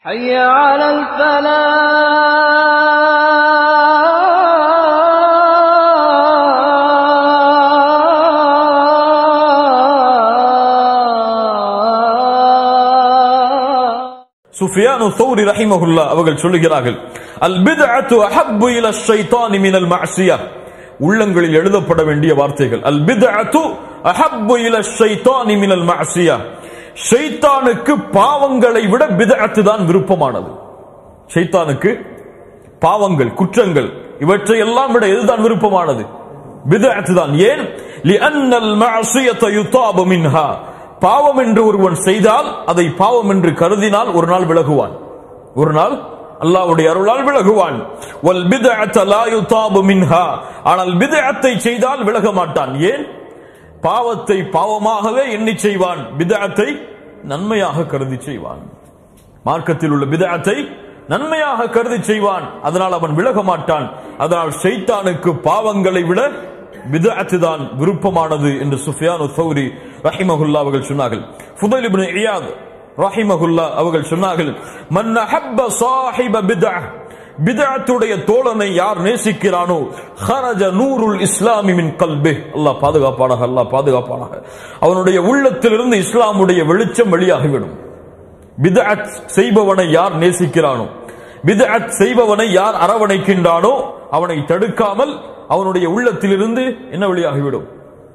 حي على الفلاح சுஃபியானு சௌரி ரஹிமஹுல்லா அவர்கள் சொல்லுகிறார்கள் அல் பித்அத்து அஹப்பு இல ஷைத்தானி மினல் மஅசியா உள்ளங்களில் எழுதப்பட வேண்டிய வார்த்தைகள் அல் பித்அத்து அஹப்பு இல ஷைத்தானி மினல் மஅசியா ஷைத்தானுக்கு பாவங்களை விட பித்அத்து தான் விருப்பமானது ஷைத்தானுக்கு பாவங்கள் குற்றங்கள் இவற்றை எல்லாம் விட எதுதான் விருப்பமானது பிதஅத்து தான் ஏன் லிஅன்னல் மஅசியத யுதாபு மின்ஹா பாவம் என்று ஒருவன் செய்தால் அதை பாவம் என்று கருதினால் ஒரு நாள் விலகுவான் ஒரு நாள் அல்லாஹ்வுடைய அருளால் விலகுவான் வல் பிதஅத லா யுதாபு மின்ஹா ஆனால் பிதஅத்தை செய்தால் விலக மாட்டான் ஏன் பாவத்தை பாவமாகவே எண்ணி செய்வான் பிதஅத்தை நன்மையாக கருதி செய்வான் மார்க்கத்தில் உள்ள பிதஅத்தை நன்மையாக கருதி செய்வான் அதனால் அவன் விலக மாட்டான் அதனால் ஷைத்தானுக்கு பாவங்களை விட பிதஅத்து தான் விருப்பமானது என்று சுஃபியானு சௌரி ரஹிமஹுல்லா அவர்கள் சொன்னார்கள் ஃபுதைல் இப்னு இயாத் ரஹிமஹுல்லா அவர்கள் சொன்னார்கள் மன் அஹப்ப சாஹிப பிதஅ பிதஅத்துடைய தோழனை யார் நேசிக்கிறானோ ஹரஜ நூருல் இஸ்லாமி மின் கல்பி அல்லாஹ் பாதுகாப்பானாக அல்லாஹ் பாதுகாப்பானாக அவனுடைய உள்ளத்திலிருந்து இஸ்லாமுடைய வெளிச்சம் வெளியாகிவிடும் பிதஅத் செய்பவனை யார் நேசிக்கிறானோ பிதஅத் செய்பவனை யார் அரவணைக்கின்றானோ அவனை தடுக்காமல் அவனுடைய உள்ளத்திலிருந்து என்ன வெளியாகிவிடும்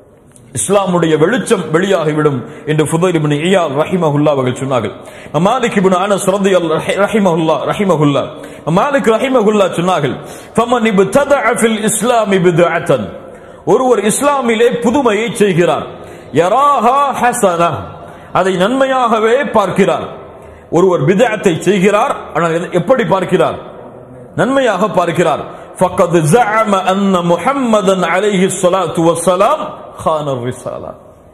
இஸ்லாமுடைய வெளிச்சம் வெளியாகிவிடும் என்று ஃபுதைல் இப்னு இயாத் ரஹிமஹுல்லா அவர்கள் சொன்னார்கள் மாலிக் இப்னு அனஸ் ரலியல்லாஹு ரஹிமஹுல்லா ரஹிமஹுல்லா மாலிக் ரஹிமஹுல்லா சொன்னார்கள் ஃபமன் இப்ததஅ ஃபில் இஸ்லாமி பித்அத்தன் ஒருவர் இஸ்லாமிலே புதுமையை செய்கிறார் யராஹா ஹஸனா அதை நன்மையாகவே பார்க்கிறார் ஒருவர் பிதஅத்தை செய்கிறார் ஆனால் எதை- எப்படி பார்க்கிறார் நன்மையாக பார்க்கிறார் فقد زعم ان محمدا عليه الصلاه والسلام خان الرساله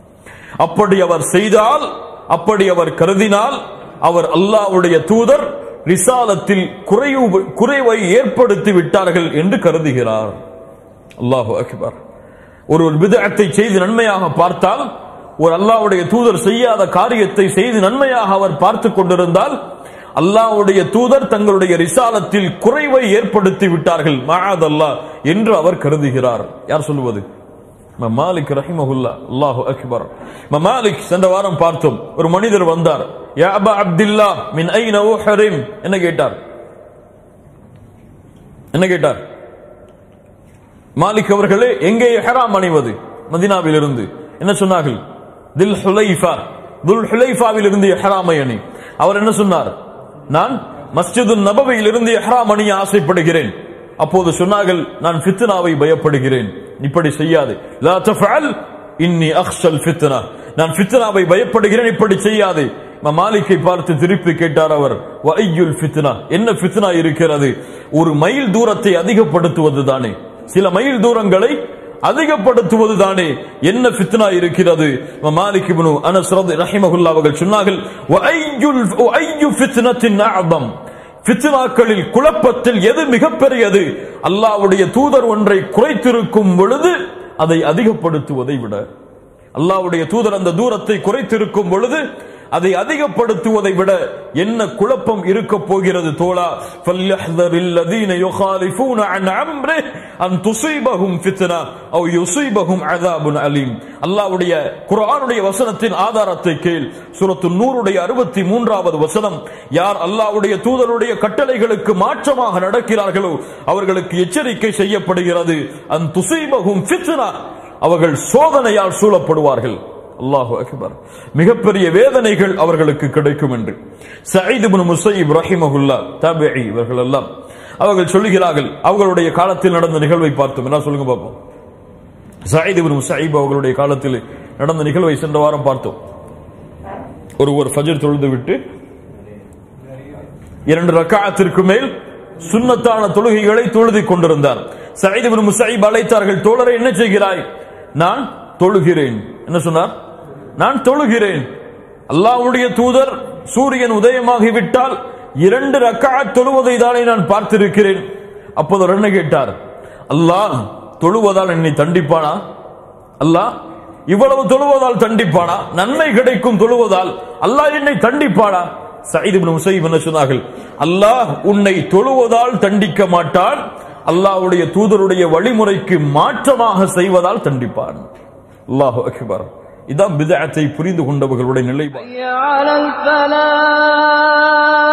அப்படி அவர் செய்தால் அப்படி அவர் கருதினால் அவர் அல்லாஹ்வுடைய தூதர் ரிசாலத்தில் குறைவு குறைவை ஏற்படுத்தி விட்டார்கள் என்று கருதுகிறார் அல்லாஹு அக்பர் ஒருவர் பிதஅத்தை செய்து நன்மையாக பார்த்தால் ஒரு அல்லாஹ்வுடைய தூதர் செய்யாத காரியத்தை செய்து நன்மையாக அவர் பார்த்து கொண்டிருந்தால் அல்லாஹ்வுடைய தூதர் தங்களுடைய ரிசாலத்தில் குறைவை ஏற்படுத்தி விட்டார்கள் மஆத் அல்லாஹ் என்று அவர் கருதுகிறார் யார் சொல்லுவது இமாம் மாலிக் ரஹிமஹுல்லா அல்லாஹு அக்பர் இமாம் மாலிக் சென்ற வாரம் பார்த்தோம் ஒரு மனிதர் வந்தார் யா அபா அப்துல்லா மின் ஐன உஹரிம் என்ன கேட்டார் என்ன கேட்டார் மாலிக் அவர்களே எங்கே ஹராம் அணிவது மதினாவில் இருந்து என்ன சொன்னார்கள் தில் ஹுலைஃபா துல் ஹுலைஃபாவில் இருந்து ஹராமை அணி அவர் என்ன சொன்னார் நான் மஸ்ஜிது நபவியில் இருந்து ஹராம் அணிய ஆசைப்படுகிறேன் அப்போது சொன்னார்கள் நான் ஃபித்னாவை பயப்படுகிறேன் இப்படி செய்யாது லா தஃஅல் இன்னி அக்ஷல் ஃபித்னா நான் ஃபித்னாவை பயப்படுகிறேன் இப்படி செய்யாது இமாம் மாலிக்கை பார்த்து திருப்பி கேட்டார் அவர் வையுல் ஃபித்னா என்ன ஃபித்னா இருக்கிறது ஒரு மைல் தூரத்தை அதிகப்படுத்துவது தானே சில மைல் தூரங்களை அதிகப்படுத்துவது தானே என்ன ஃபித்னா இருக்கிறது இமாம் மாலிக் இப்னு அனஸ் ரதி ரஹிமஹுல்லா அவர்கள் சொன்னார்கள் வையுல் வையு ஃபித்னத்தின் அஅதம் ஃபித்னாக்களில் குழப்பத்தில் எது மிகப்பெரியது அல்லாஹ்வுடைய தூதர் ஒன்றை குறைத்திருக்கும் பொழுது அதை அதிகப்படுத்துவதை விட அல்லாஹ்வுடைய தூதர் அந்த தூரத்தை குறைத்திருக்கும் பொழுது அதை அதிகப்படுத்துவதை விட என்ன குழப்பம் இருக்க போகிறது தோழா فَلْيَحْذَرِ الَّذِينَ يُخَالِفُونَ عَنْ أَمْرِهِ أَنْ تُصِيبَهُمْ فِتْنَةٌ أَوْ يُصِيبَهُمْ عَذَابٌ أَلِيمٌ அல்லாஹ்வுடைய குர்ஆனுடைய வசனத்தின் ஆதாரத்தை கேள் சூரத்து நூறுடைய அறுபத்தி மூன்றாவது வசனம் யார் அல்லாஹ்வுடைய தூதருடைய கட்டளைகளுக்கு மாற்றமாக நடக்கிறார்களோ அவர்களுக்கு எச்சரிக்கை செய்யப்படுகிறது அன் துசீபகும் ஃபித்னா அவர்கள் சோதனையால் சூழப்படுவார்கள் அல்லாஹு அக்பர் மிகப்பெரிய வேதனைகள் அவர்களுக்கு கிடைக்கும் என்று சயீத் இப்னு முஸையிப் ரஹிமஹுல்லா தாபிஈ இவர்கள் எல்லாம் அவர்கள் சொல்லுகிறார்கள் அவர்களுடைய காலத்தில் நடந்த நிகழ்வை பார்த்தோம் என்ன சொல்லுங்க பார்ப்போம் சயீத் இப்னு முஸையிப் அவர்களுடைய காலத்தில் நடந்த நிகழ்வை சென்ற வாரம் பார்த்தோம் ஒருவர் ஃபஜர் தொழுது விட்டு இரண்டு ரக்காத்திற்கு மேல் சுன்னத்தான தொழுகைகளை தொழுதிக் கொண்டிருந்தார் சயீத் இப்னு முஸையிப் அழைத்தார்கள் தோழரை என்ன செய்கிறாய் நான் தொழுகிறேன் என்ன சொன்னார் நான் தொழுகிறேன் அல்லாஹ்வுடைய தூதர் சூரியன் உதயமாகிவிட்டால் இரண்டு ரக்காத் தொழுவதை தானே நான் பார்த்திருக்கிறேன் அப்போது அவர் என்ன கேட்டார் அல்லாஹ் தொழுவதால் என்னை தண்டிப்பானா அல்லாஹ் இவ்வளவு தொழுவதால் தண்டிப்பானா நன்மை கிடைக்கும் தொழுவதால் அல்லாஹ் என்னை தண்டிப்பானா சயீத் இப்னு முஸைப் என்ன சொன்னார்கள் அல்லாஹ் உன்னை தொழுவதால் தண்டிக்க மாட்டான் அல்லாஹ்வுடைய தூதருடைய வழிமுறைக்கு மாற்றமாக செய்வதால் தண்டிப்பான் அல்லாஹு அக்பர் இதான் பிதஅத்தை புரிந்து கொண்டவர்களுடைய நிலைப்பாடு حي على الفلاح